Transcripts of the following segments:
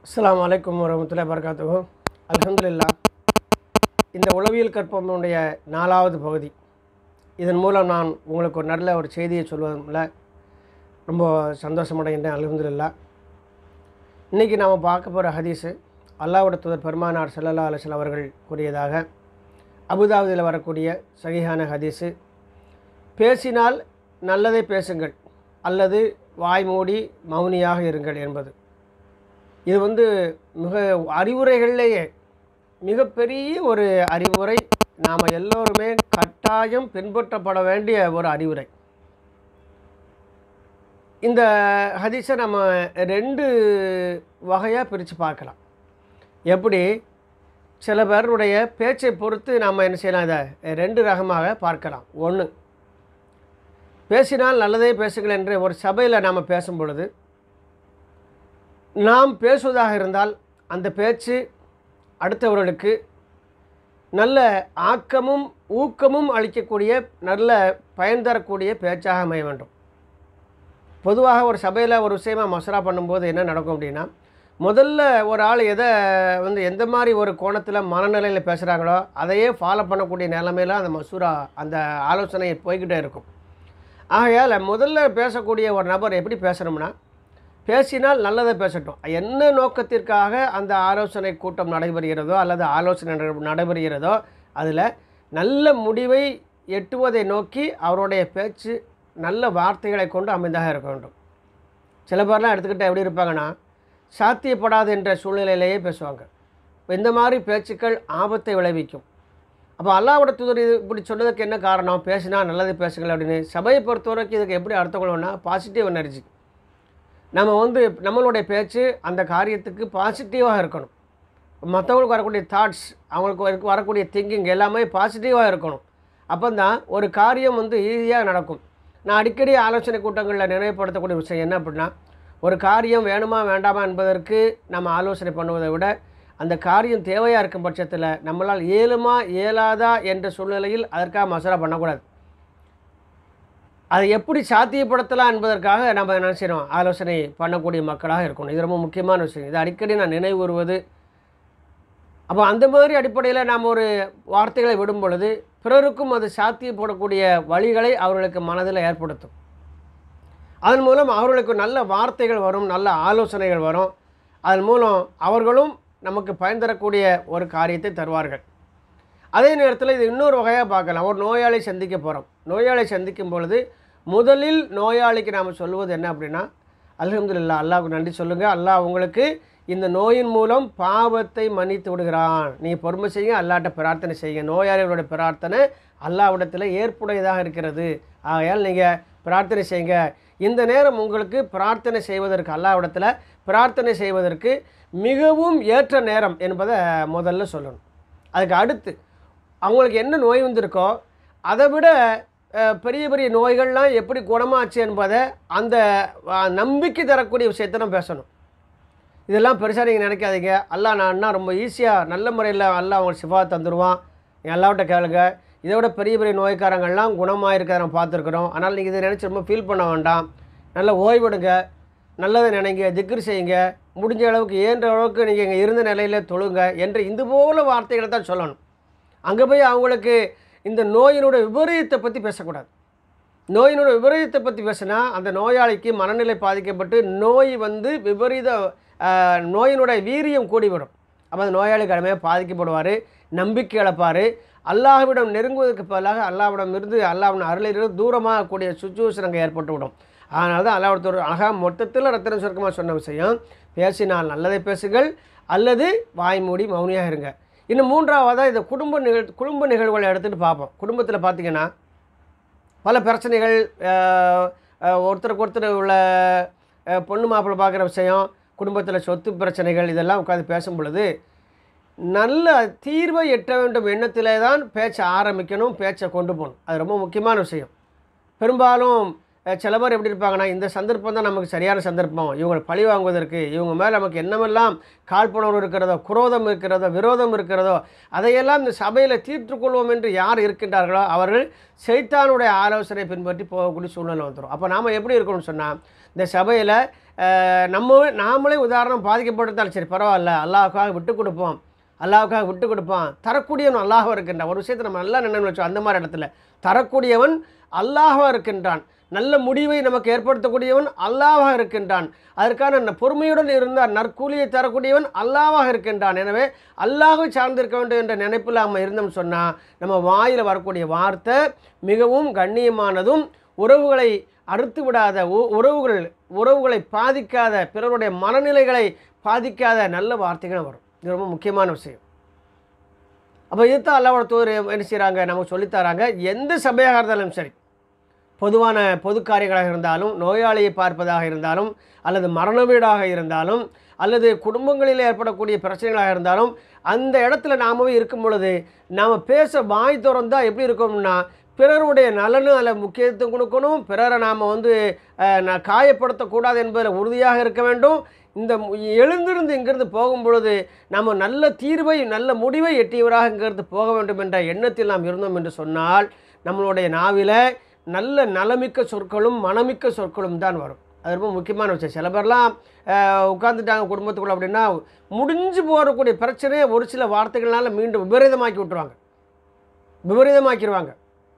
அஸ்ஸலாமு அலைக்கும் வரமத்துல்லாஹி வபரகாத்துஹு அல்ஹம்துலில்லாஹ் இந்த உளவியல் கற்பனுடைய நாலாவது பகுதி இதன் மூலம் நான் உங்களுக்கு ஒரு நல்ல ஒரு செய்தியை சொல்வதில் ரொம்ப சந்தோஷமடைகின்றேன் அல்ஹம்துலில்லாஹ் இன்றைக்கி நாம் பார்க்க போகிற ஹதீஸு அல்லாஹ்வுட தூதர் பெருமானார் ஸல்லல்லாஹு அலைஹி வஸல்லம் அவர்கள் கூறியதாக அபுதாபுதில் வரக்கூடிய சகிஹான ஹதீஸு பேசினால் நல்லதை பேசுங்கள் அல்லது வாய் மூடி மௌனியாக இருங்கள் என்பது இது வந்து மிக அறிவுரைகள்லேயே மிகப்பெரிய ஒரு அறிவுரை நாம் எல்லோருமே கட்டாயம் பின்பற்றப்பட வேண்டிய ஒரு அறிவுரை இந்த ஹதீஸை நம்ம ரெண்டு வகையாக பிரித்து பார்க்கலாம் எப்படி சில பேருடைய பேச்சை பொறுத்து நாம் என்ன செய்யலாம் இதை ரெண்டு ரகமாக பார்க்கலாம் ஒன்று பேசினால் நல்லதே பேசுங்கள் என்று ஒரு சபையில் நாம் பேசும் பொழுது நாம் பேசுவதாக இருந்தால் அந்த பேச்சு அடுத்தவர்களுக்கு நல்ல ஆக்கமும் ஊக்கமும் அளிக்கக்கூடிய நல்ல பயன் தரக்கூடிய பேச்சாக அமைய வேண்டும் பொதுவாக ஒரு சபையில் ஒரு விஷயமாக மசரா பண்ணும்போது என்ன நடக்கும் அப்படின்னா முதல்ல ஒரு ஆள் எதை வந்து எந்த மாதிரி ஒரு கோணத்தில் மனநிலையில் பேசுகிறாங்களோ அதையே ஃபாலோ பண்ணக்கூடிய நிலைமையில் அந்த மசூரா அந்த ஆலோசனை போய்கிட்டே இருக்கும் ஆகையால் முதல்ல பேசக்கூடிய ஒரு நபர் எப்படி பேசணும்னா பேசினால் நல்லதை பேசட்டும் என்ன நோக்கத்திற்காக அந்த ஆலோசனை கூட்டம் நடைபெறுகிறதோ அல்லது ஆலோசனை நட- நடைபெறுகிறதோ அதில் நல்ல முடிவை எட்டுவதை நோக்கி அவருடைய பேச்சு நல்ல வார்த்தைகளை கொண்டு அமைந்தாக இருக்க வேண்டும் சில பேர்லாம் எடுத்துக்கிட்டு எப்படி இருப்பாங்கன்னா சாத்தியப்படாது என்ற சூழ்நிலையிலேயே பேசுவாங்க இப்ப இந்த மாதிரி பேச்சுக்கள் ஆபத்தை விளைவிக்கும் அப்போ அல்லாவோட தூதர் இது இப்படி சொன்னதுக்கு என்ன காரணம் பேசினா நல்லது பேசுங்கள் அப்படின்னு சபையை பொறுத்த வரைக்கும் இதுக்கு எப்படி அர்த்தம் கொள்ளணும்னா பாசிட்டிவ் எனர்ஜி நம்ம வந்து நம்மளுடைய பேச்சு அந்த காரியத்துக்கு பாசிட்டிவாக இருக்கணும் மற்றவங்களுக்கு வரக்கூடிய தாட்ஸ் அவங்களுக்கு வர- வரக்கூடிய திங்கிங் எல்லாமே பாசிட்டிவாக இருக்கணும் அப்போ தான் ஒரு காரியம் வந்து ஈஸியாக நடக்கும் நான் அடிக்கடி ஆலோசனை கூட்டங்களில் நினைவுபடுத்தக்கூடிய விஷயம் என்ன அப்படின்னா ஒரு காரியம் வேணுமா வேண்டாமா என்பதற்கு நம்ம ஆலோசனை பண்ணுவதை விட அந்த காரியம் தேவையாக இருக்கும் பட்சத்தில் நம்மளால் இயலுமா இயலாதா என்ற சூழ்நிலையில் அதற்காக மசரா பண்ணக்கூடாது அதை எப்படி சாத்தியப்படுத்தலாம் என்பதற்காக நம்ம என்ன செய்யணும் ஆலோசனை பண்ணக்கூடிய மக்களாக இருக்கணும் இது ரொம்ப முக்கியமான விஷயம் இது அடிக்கடி நான் நினைவு கூறுவது அப்போ அந்த மாதிரி அடிப்படையில் நாம் ஒரு வார்த்தைகளை விடும் பொழுது பிறருக்கும் அது சாத்தியப்படக்கூடிய வழிகளை அவர்களுக்கு மனதில் ஏற்படுத்தும் அதன் மூலம் அவர்களுக்கு நல்ல வார்த்தைகள் வரும் நல்ல ஆலோசனைகள் வரும் அதன் மூலம் அவர்களும் நமக்கு பயன் தரக்கூடிய ஒரு காரியத்தை தருவார்கள் அதே நேரத்தில் இது இன்னொரு வகையாக பார்க்கலாம் ஒரு நோயாளி சந்திக்க போகிறோம் நோயாளி சந்திக்கும் பொழுது முதலில் நோயாளிக்கு நாம் சொல்லுவது என்ன அப்படின்னா அல்ஹம்துலில்லாஹ் அல்லாஹ்வுக்கு நன்றி சொல்லுங்கள் அல்லாஹ் உங்களுக்கு இந்த நோயின் மூலம் பாவத்தை மன்னித்து விடுகிறான் நீ பொறுமை செய்யுங்க அல்லாட்ட பிரார்த்தனை செய்யுங்க நோயாளிகளோட பிரார்த்தனை அல்லாவிடத்தில் ஏற்புடையதாக இருக்கிறது ஆகையால் நீங்கள் பிரார்த்தனை செய்யுங்க இந்த நேரம் உங்களுக்கு பிரார்த்தனை செய்வதற்கு அல்லாவிடத்தில் பிரார்த்தனை செய்வதற்கு மிகவும் ஏற்ற நேரம் என்பதை முதல்ல சொல்லணும் அதுக்கு அடுத்து அவங்களுக்கு என்ன நோய் வந்திருக்கோ அதை விட அஹ், பெரிய பெரிய நோய்கள்லாம் எப்படி குணமாச்சு என்பதை அந்த அஹ், நம்பிக்கை தரக்கூடிய விஷயத்தை நம்ம பேசணும் இதெல்லாம் பெருசாக நீங்கள் நினைக்காதீங்க அல்லாஹ் நான் ரொம்ப ஈஸியாக நல்ல முறையில் அல்லாஹ் அவங்களுக்கு சிஃபா தந்துடுவான் நீ அல்லாவிட்ட கேளுங்க இதை விட பெரிய பெரிய நோய்க்காரங்கள்லாம் குணமாக இருக்கிறத நம்ம பார்த்துருக்குறோம் ஆனால் நீங்கள் இதை நினச்சி ரொம்ப ஃபீல் பண்ண வேண்டாம் நல்ல ஓய்வெடுங்க நல்லதை நினைங்க திக்ரு செய்யுங்க முடிஞ்ச அளவுக்கு இயன்ற அளவுக்கு நீங்கள் இங்கே இருந்த நிலையில் தொழுங்க என்று இது போல வார்த்தைகளை தான் சொல்லணும் அங்கே போய் அவங்களுக்கு இந்த நோயினோட விபரீதத்தை பற்றி பேசக்கூடாது நோயினோட விபரீதத்தை பற்றி பேசினா அந்த நோயாளிக்கு மனநிலை பாதிக்கப்பட்டு நோய் வந்து விபரீத ஆஹ், நோயினோட வீரியம் கூடிவிடும் அப்போ அந்த நோயாளி கடுமையாக பாதிக்கப்படுவார் நம்பிக்கை இழப்பார் அல்லாஹ்விடம் நெருங்குவதற்கு பதிலாக அல்லாஹ்விடம் இருந்து அல்லாஹ்வின் அருளிலிருந்து தூரமாக கூடிய சுச்சுவேஷன் அங்கே ஏற்பட்டு விடும் அதனால தான் அல்லாஹ்வுடைய ஒரு அழகாக மொத்தத்தில் ரத்தன சுருக்கமாக சொன்ன விஷயம் பேசினால் நல்லதை பேசுங்கள் அல்லது வாய் மூடி மௌனியாக இருங்க இன்னும் மூன்றாவதாக இந்த குடும்ப நிகழ் குடும்ப நிகழ்வுகளை எடுத்துகிட்டு பார்ப்போம் குடும்பத்தில் பார்த்தீங்கன்னா பல பிரச்சனைகள் அஹ், அஹ், ஒருத்தருக்கு ஒருத்தர் உள்ள அஹ், பொண்ணு மாப்பிள்ளை பார்க்குற விஷயம் குடும்பத்தில் சொத்து பிரச்சனைகள் இதெல்லாம் உட்காந்து பேசும் பொழுது நல்ல தீர்வை எட்ட வேண்டும் எண்ணத்திலே தான் பேச்சை ஆரம்பிக்கணும் பேச்சை கொண்டு போகணும் அது ரொம்ப முக்கியமான விஷயம் பெரும்பாலும் அஹ், சில பேர் எப்படி இருப்பாங்கன்னா இந்த சந்தர்ப்பம் தான் நமக்கு சரியான சந்தர்ப்பம் இவங்களை பழி வாங்குவதற்கு இவங்க மேலே நமக்கு என்னமெல்லாம் காழ்ப்புணர்வு இருக்கிறதோ குரோதம் இருக்கிறதோ விரோதம் இருக்கிறதோ அதையெல்லாம் இந்த சபையில் தீர்த்துக்கொள்வோம் என்று யார் இருக்கின்றார்களோ அவர்கள் சைத்தானுடைய ஆலோசனை பின்பற்றி போகக்கூடிய சூழ்நிலை வந்துடும் அப்போ நாம் எப்படி இருக்கணும்னு சொன்னால் இந்த சபையில் நம்ம நாமளே உதாரணம் பாதிக்கப்பட்டிருந்தாலும் சரி பரவாயில்ல அல்லாஹ்வுக்காக விட்டு கொடுப்போம் அல்லாஹ்வுக்காக விட்டு கொடுப்பான் தரக்கூடியவன் அல்லாஹ் இருக்கின்றான் ஒரு விஷயத்தை நம்ம நல்லா நினைவு வச்சோம் அந்த மாதிரி இடத்துல தரக்கூடியவன் அல்லாஹாக இருக்கின்றான் நல்ல முடிவை நமக்கு ஏற்படுத்தக்கூடியவன் அல்லாஹாக இருக்கின்றான் அதற்கான ந- பொறுமையுடன் இருந்தால் நற்கூலியை தரக்கூடியவன் அல்லாஹ்வாக இருக்கின்றான் எனவே அல்லாஹை சார்ந்திருக்க வேண்டும் என்ற நினைப்பில் நம்ம இருந்தோம்னு சொன்னால் நம்ம வாயில் வரக்கூடிய வார்த்தை மிகவும் கண்ணியமானதும் உறவுகளை அறுத்து விடாத உ- உறவுகள் உறவுகளை பாதிக்காத பிறருடைய மனநிலைகளை பாதிக்காத நல்ல வார்த்தைகள் வரும் இது ரொம்ப முக்கியமான விஷயம் அப்போ இதுதான் அல்லாவோட தூதர் என்ன செய்கிறாங்க நமக்கு சொல்லித்தராங்க எந்த சபையாக இருந்தாலும் சரி பொதுவான பொது காரியங்களாக இருந்தாலும் நோயாளியை பார்ப்பதாக இருந்தாலும் அல்லது மரண வீடாக இருந்தாலும் அல்லது குடும்பங்களில் ஏற்படக்கூடிய பிரச்சனைகளாக இருந்தாலும் அந்த இடத்துல நாமவே இருக்கும் பொழுது நாம் பேச வாய் திறந்தா எப்படி இருக்கோம்னா பிறருடைய நலனு அதில் முக்கியத்துவம் கொடுக்கணும் பிறரை நாம் வந்து அஹ், நான் காயப்படுத்தக்கூடாது என்பதில் உறுதியாக இருக்க வேண்டும் இந்த மு- எழுந்திருந்து இங்கிருந்து போகும் பொழுது நம்ம நல்ல தீர்வை நல்ல முடிவை எட்டியவராக இங்கிருந்து போக வேண்டும் என்ற எண்ணத்தில் நாம் இருந்தோம் என்று சொன்னால் நம்மளுடைய நாவில நல்ல நலமிக்க சொற்களும் மனமிக்க சொற்களும் தான் வரும் அது ரொம்ப முக்கியமான விஷயம் சில பேர்லாம் அஹ், உட்கார்ந்துட்டாங்க குடும்பத்துக்குள்ள அப்படின்னா முடிஞ்சு போகக்கூடிய பிரச்சனையை ஒரு சில வார்த்தைகள்னால மீண்டும் விபரீதமாக்கி விட்டுருவாங்க விபரீதமாக்கிடுவாங்க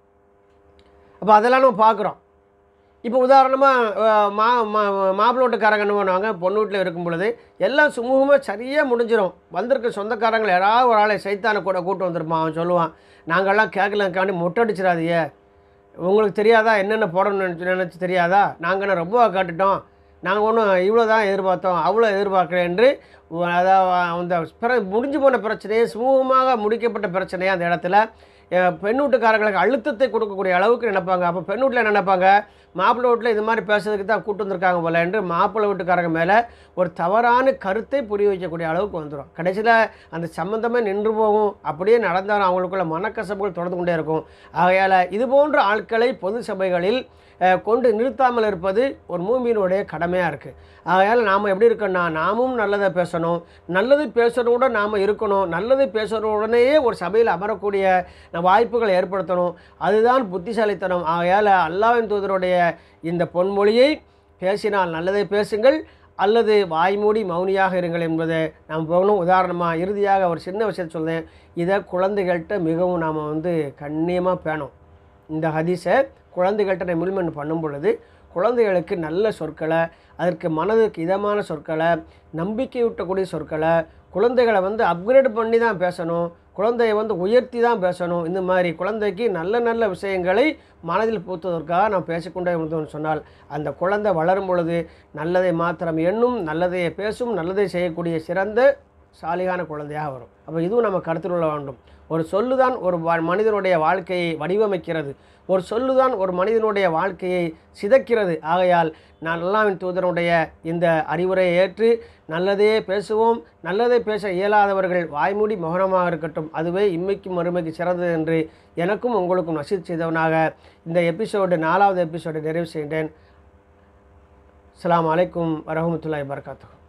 அப்போ அதெல்லாம் நம்ம பார்க்குறோம் இப்போ உதாரணமாக மா மா மாப்பிள்ளை வீட்டுக்காரங்க என்ன பண்ணுவாங்க பொண்ணு வீட்டில் இருக்கும் பொழுது எல்லாம் சுமூகமாக சரியாக முடிஞ்சிடும் வந்திருக்க சொந்தக்காரங்களை யாராவது ஒரு ஆளை சைத்தானை கூட கூட்டு வந்திருப்பான் அவன் சொல்லுவான் நாங்கள்லாம் கேட்கலக்காண்டி மொட்டை அடிச்சிடாதீங்க உங்களுக்கு தெரியாதா என்னென்ன போடணும்னு நினச்சி நினச்சி தெரியாதா நாங்கள் என்ன ரொம்ப காட்டுட்டோம் நாங்கள் ஒன்றும் இவ்வளோ தான் எதிர்பார்த்தோம் அவ்வளோ எதிர்பார்க்கல என்று உ- அதாவது அந்த பிற முடிஞ்சு போன பிரச்சனையை சுமூகமாக முடிக்கப்பட்ட பிரச்சனையை அந்த இடத்துல அஹ், பெண் வீட்டுக்காரங்களுக்கு அழுத்தத்தை கொடுக்கக்கூடிய அளவுக்கு நினைப்பாங்க அப்போ பெண் வீட்டில் என்ன நினைப்பாங்க மாப்பிள்ளை வீட்டில் இது மாதிரி பேசுறதுக்கு தான் கூட்டு வந்திருக்காங்க போல என்று மாப்பிள்ளை வீட்டுக்காரங்க மேலே ஒரு தவறான கருத்தை புரிய வைக்கக்கூடிய அளவுக்கு வந்துடும் கடைசியில் அந்த சம்மந்தமே நின்று போகும் அப்படியே நடந்தாலும் அவங்களுக்குள்ள மனக்கசப்புகள் தொடர்ந்து கொண்டே இருக்கும் ஆகையால் இது போன்ற ஆட்களை பொது சபைகளில் அஹ், கொண்டு நிறுத்தாமல் இருப்பது ஒரு மூமியினுடைய கடமையாக இருக்குது ஆகையால் நாம் எப்படி இருக்கோம்னா நாமும் நல்லதை பேசணும் நல்லது பேசுகிறோட நாம் இருக்கணும் நல்லது பேசுகிற உடனேயே ஒரு சபையில் அமரக்கூடிய வாய்ப்புகளை ஏற்படுத்தணும் அதுதான் புத்திசாலித்தனம் ஆகையால் அல்லாவின் தூதருடைய இந்த பொன்மொழியை பேசினால் நல்லதை பேசுங்கள் அல்லது வாய்மூடி மௌனியாக இருங்கள் என்பதை நாம் போகணும் உதாரணமாக இறுதியாக ஒரு சின்ன விஷயத்தை சொல்றேன் இதை குழந்தைகள்கிட்ட மிகவும் நாம் வந்து கண்ணியமாக பேணும் இந்த ஹதீஸை குழந்தைகள்கிட்ட நம்ம இம்ப்ளிமெண்ட் பண்ணும் பொழுது குழந்தைகளுக்கு நல்ல சொற்களை அதற்கு மனதுக்கு இதமான சொற்களை நம்பிக்கை ஊட்டக்கூடிய சொற்களை குழந்தைகளை வந்து அப்கிரேட் பண்ணி தான் பேசணும் குழந்தையை வந்து உயர்த்தி தான் பேசணும் இந்த மாதிரி குழந்தைக்கு நல்ல நல்ல விஷயங்களை மனதில் பூத்துவதற்காக நாம் பேசிக்கொண்டே இருந்தோம்னு சொன்னால் அந்த குழந்தை வளரும் பொழுது நல்லதை மாத்திரம் எண்ணும் நல்லதை பேசும் நல்லதை செய்யக்கூடிய சிறந்த சாலிகான குழந்தையாக வரும் அப்போ இதுவும் நம்ம கருத்தில் கொள்ள வேண்டும் ஒரு சொல்லுதான் ஒரு வா- மனிதனுடைய வாழ்க்கையை வடிவமைக்கிறது ஒரு சொல்லுதான் ஒரு மனிதனுடைய வாழ்க்கையை சிதைக்கிறது ஆகையால் நான் அல்லாவின் தூதனுடைய இந்த அறிவுரையை ஏற்று நல்லதே பேசுவோம் நல்லதை பேச இயலாதவர்கள் வாய்மூடி மௌனமாக இருக்கட்டும் அதுவே இம்மைக்கும் மறுமைக்கு சிறந்தது என்று எனக்கும் உங்களுக்கும் நசீத் செய்தவனாக இந்த எபிசோடு நாலாவது எபிசோடு நிறைவு செய்கின்றேன் அஸ்ஸலாமு அலைக்கும் வரஹ்மத்துல்லாஹி வபரகாத்துஹு